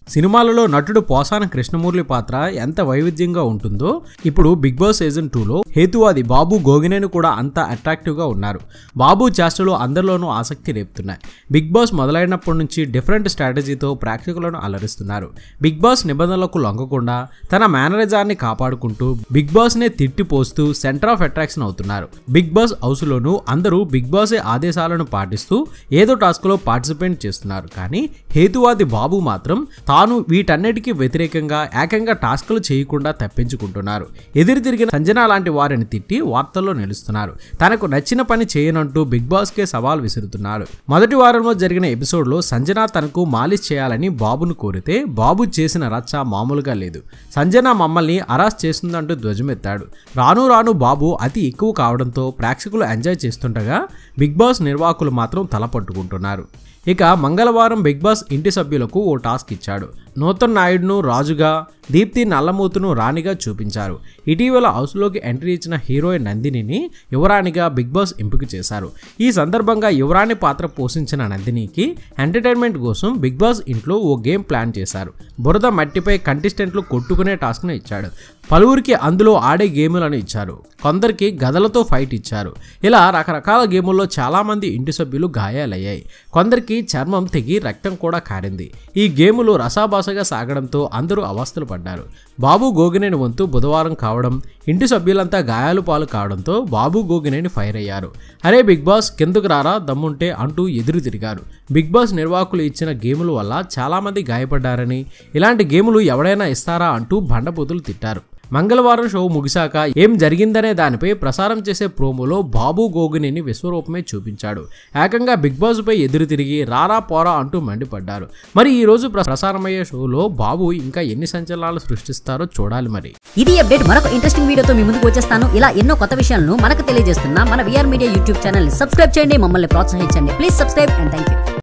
సినిమాలలో నటుడు పోసాన కృష్ణమూర్తి పాత్ర ఎంత వైవిధ్యంగా ఉంటుందో ఇప్పుడు బిగ్ బాస్ సీజన్ టూలో హేతువాది బాబు గోగినేని కూడా అంత అట్రాక్టివ్ గా ఉన్నారు బాబు చేష్టలు అందరిలోనూ ఆసక్తి రేపుతున్నాయి బిగ్ బాస్ మొదలైనప్పటి నుంచి డిఫరెంట్ స్ట్రాటజీతో ప్రేక్షకులను అలరిస్తున్నారు బిగ్ బాస్ నిబంధనలకు లొంగకుండా తన మేనరిజాన్ని కాపాడుకుంటూ బిగ్ బాస్ నే తిట్టిపోస్తూ సెంటర్ ఆఫ్ అట్రాక్షన్ అవుతున్నారు బిగ్ బాస్ హౌస్ లోను అందరూ బిగ్ బాస్ ఆదేశాలను పాటిస్తూ ఏదో టాస్క్ లో పార్టిసిపేట్ చేస్తున్నారు కానీ హేతువాది బాబు మాత్రం తాను వీటన్నిటికీ వ్యతిరేకంగా ఏకంగా టాస్క్లు చేయకుండా తప్పించుకుంటున్నారు ఎదురు తిరిగిన సంజన లాంటి వారిని తిట్టి వార్తల్లో నిలుస్తున్నారు తనకు నచ్చిన పని చేయనంటూ బిగ్ బాస్ కే సవాల్ విసురుతున్నారు మొదటి వారంలో జరిగిన ఎపిసోడ్ లో సంజన తనకు మాలిష్ చేయాలని బాబును కోరితే బాబు చేసిన రచ్చ మామూలుగా లేదు సంజన మమ్మల్ని అరాస్ చేస్తుందంటూ ధ్వజమెత్తాడు రాను రాను బాబు అతి ఎక్కువ కావడంతో ప్రేక్షకులు ఎంజాయ్ చేస్తుండగా బిగ్ బాస్ నిర్వాహకులు మాత్రం తల పట్టుకుంటున్నారు ఇక మంగళవారం బిగ్ బాస్ ఇంటి సభ్యులకు ఓ టాస్క్ ఇచ్చాడు నూతన్ నాయుడును రాజుగా దీప్తి నల్లమూతును రాణిగా చూపించారు ఇటీవల హౌస్లోకి ఎంట్రీ ఇచ్చిన హీరోయిన్ నందినిని యువరాణిగా బిగ్ బాస్ ఎంపిక చేశారు ఈ సందర్భంగా యువరాణి పాత్ర పోషించిన నందినికి ఎంటర్టైన్మెంట్ కోసం బిగ్ బాస్ ఇంట్లో ఓ గేమ్ ప్లాన్ చేశారు బురద మట్టిపై కంటెస్టెంట్లు కొట్టుకునే టాస్క్ను ఇచ్చాడు పలువురికి అందులో ఆడే గేములను ఇచ్చారు కొందరికి గదలతో ఫైట్ ఇచ్చారు ఇలా రకరకాల గేముల్లో చాలామంది ఇంటి సభ్యులు గాయాలయ్యాయి కొందరికి చర్మం తెగి రక్తం కూడా కారింది ఈ గేములు రసాభాసగా సాగడంతో అందరూ అవస్థలు పడ్డారు బాబు గోగినేని వంతు బుధవారం కావడం ఇంటి సభ్యులంతా గాయాలు పాలు కావడంతో బాబు గోగినేని ఫైర్ అయ్యారు అరే బిగ్ బాస్ కిందకు రారా దమ్ముంటే అంటూ ఎదురు తిరిగారు బిగ్ బాస్ నిర్వాహకులు ఇచ్చిన గేముల వల్ల చాలామంది గాయపడ్డారని ఇలాంటి గేములు ఎవడైనా ఇస్తారా అంటూ బండబూతులు తిట్టారు మంగళవారం షో ముగిశాక ఏం జరిగిందనే దానిపై ప్రసారం చేసే ప్రోమోలో బాబు గోగినేని విశ్వరూపమే చూపించాడు ఏకంగా బిగ్ బాస్ పై ఎదురు తిరిగి రారా పోరా అంటూ మండిపడ్డారు మరి ఈ రోజు ప్ర- ప్రసారమయ్యే షోలో బాబు ఇంకా ఎన్ని సంచలనాలు సృష్టిస్తారో చూడాలి మరి ఇది అప్డేట్ మరొక ఇంట్రెస్టింగ్ వీడియోతో మీ ముందుకు వచ్చేస్తాను ఇలా ఎన్నో కొత్త విషయాలను మనకు తెలియజేస్తున్న మన VR media YouTube channel subscribe చేయండి మమ్మల్ని ప్రోత్సహించండి please subscribe and thank you